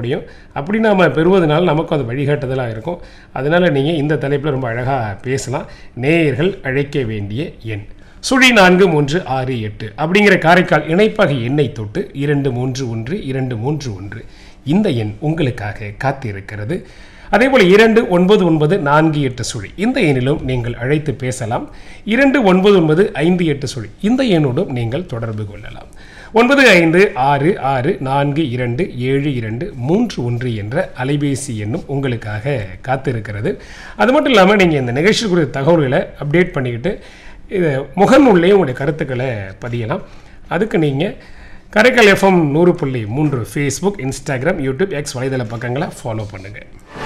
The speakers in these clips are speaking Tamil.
முடியும் அப்படி நாம் பெறுவதனால நமக்கும் அது வழிகாட்டுதலாக இருக்கும் அதனால் நீங்கள் இந்த தலைப்பில் ரொம்ப அழகாக பேசலாம் நேயர்கள் அழைக்க வேண்டிய எண் சுழி நான்கு மூன்று ஆறு எட்டு அப்படிங்கிற காரைக்கால் இணைப்பகை எண்ணை தொட்டு இரண்டு மூன்று ஒன்று இரண்டு மூன்று ஒன்று இந்த எண் உங்களுக்காக காத்திருக்கிறது அதேபோல் இரண்டு ஒன்பது ஒன்பது நான்கு எட்டு சுழி இந்த எண்ணிலும் நீங்கள் அழைத்து பேசலாம் இரண்டு ஒன்பது ஒன்பது ஐந்து எட்டு சுழி இந்த எண்ணோடும் நீங்கள் தொடர்பு கொள்ளலாம் ஒன்பது ஐந்து ஆறு ஆறு நான்கு இரண்டு ஏழு இரண்டு மூன்று ஒன்று என்ற அலைபேசி எண்ணும் உங்களுக்காக காத்திருக்கிறது அது மட்டும் இல்லாமல் நீங்கள் இந்த நிகழ்ச்சி குறித்த தகவல்களை அப்டேட் பண்ணிக்கிட்டு இது முகநூல்லையும் உங்களுடைய கருத்துக்களை பதியலாம் அதுக்கு நீங்கள் கரைக்கல் எஃப்எம் நூறு புள்ளி மூன்று ஃபேஸ்புக் இன்ஸ்டாகிராம் யூடியூப் எக்ஸ் வலைதள பக்கங்களை ஃபாலோ பண்ணுங்கள்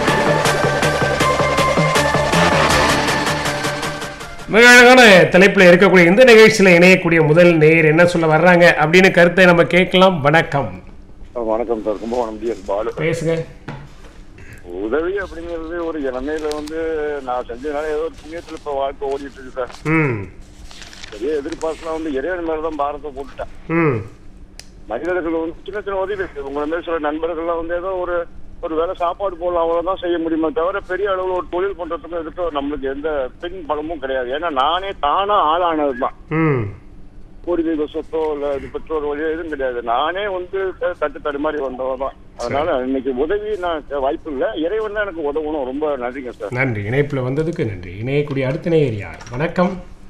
மிக அழகான தலைப்பில் இருக்கக்கூடிய இந்த நிகழ்ச்சியில் இணையக்கூடிய முதல் நேயர் என்ன சொல்ல வர்றாங்க அப்படின்னு கருத்தை நம்ம கேட்கலாம் வணக்கம் வணக்கம் சார் கும்பகோணம் டிஎஸ் பாலு பேசுங்க உதவி அப்படிங்கிறது ஒரு இளமையில வந்து நான் செஞ்சதுனால ஏதோ ஒரு புண்ணியத்துல இப்ப வாழ்க்கை ஓடிட்டு இருக்கு சார் ம் பெரிய எதிர்பார்க்கலாம் வந்து இறைவன் மேலதான் பாரத்தை போட்டுட்டேன் ம் மனிதர்கள் வந்து சின்ன சின்ன உதவி இருக்கு உங்களை மாதிரி சில நண்பர்கள்லாம் வந்து ஏதோ ஒரு ஒரு வேலை சாப்பாடு போடலாம் அவ்வளவுதான் செய்ய முடியுமே தவிர பெரிய அளவுல ஒரு தொழில் பண்றதுக்கும் இதுக்கு நம்மளுக்கு எந்த பின் பலமும் கிடையாது ஏன்னா நானே தானா ஆளானது தான் ம் பூர்வீக சொத்தோ இல்ல இது பெற்றோர் வழியோ எதுவும் கிடையாது நானே வந்து தட்டு தடுமாறி வந்தவன் தான் அதனால இன்னைக்கு உதவி நான் வாய்ப்பு இல்லை இறைவன் தான் எனக்கு உதவணும் ரொம்ப நன்றிங்க சார் நன்றி இணைப்பில் வந்ததுக்கு நன்றி இணையக்கூடிய அடுத்த நேயர் யார் வணக்கம்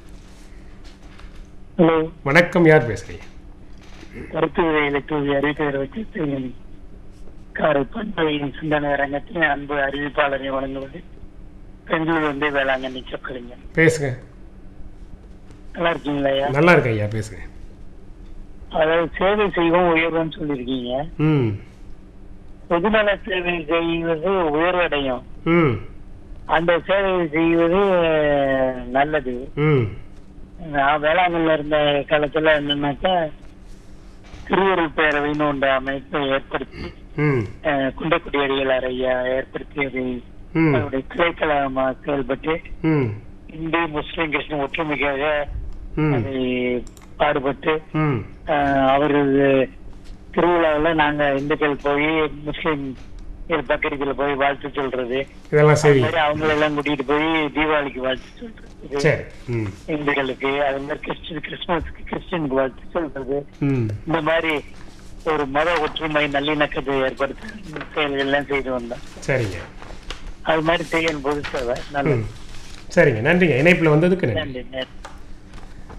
ஹலோ வணக்கம் யார் பேசுறீங்க கருத்து விதைகளுக்கு அறிவிப்பதை வச்சு செய்யும் காரை பண்பையின் சிந்தனை அரங்கத்தின் அன்பு அறிவிப்பாளரை வழங்குவது பெங்களூர் வந்து வேளாங்கண்ணி சொக்கலிங்க பேசுங்க நல்லா இருக்கீங்களா ஐயா நல்லா இருக்கேன் ஐயா பேசுங்க அதாவது சேவை செய்வோம் உயர்வுன்னு சொல்லியிருக்கீங்க ம் பொதுநல சேவை செய்வது உயர்வடையும் ம் அந்த சேவை செய்வது நல்லது ம் நான் வேளாங்கல்ல இருந்த காலத்துல என்னன்னாக்கா திருவருள் பேரவைன்னு ஒன்று அமைப்பை ஏற்படுத்தி ம் அஹ், குண்டக்குடி அடிகளார் ஐயா ஏற்படுத்தியது ம் அவருடைய கிளைக்கழகமாக செயல்பட்டு ம் இந்து முஸ்லிம் கிறிஸ்டின் ஒற்றுமைக்காக ம் அதை பாடுபட்டு ம் அஹ், அவரது திருவிழாவில் நாங்க இந்துக்கள் போய் முஸ்லிம் பக்கத்துல போய் வாழ்த்து சொல்றது இதெல்லாம் அது சரி மாதிரி அவங்களெல்லாம் கூட்டிட்டு போய் தீபாவளிக்கு வாழ்த்து சொல்றது சரி ம் இந்துக்களுக்கு அது மாதிரி கிறிஸ்டின் கிறிஸ்துமஸ்க்கு கிறிஸ்டினுக்கு வாழ்த்து சொல்றது ம் இந்த மாதிரி ஒரு மத ஒற்றுமை நல்லிணக்கத்தை ஏற்படுத்த செயல்கள் எல்லாம் செய்து வந்தோம் சரிங்க அது மாதிரி செய்யும் பொது சேவை நல்லது ம் சரிங்க நன்றிங்க இணைப்பில் வந்ததுக்கு நன்றி நன்றி நன்றி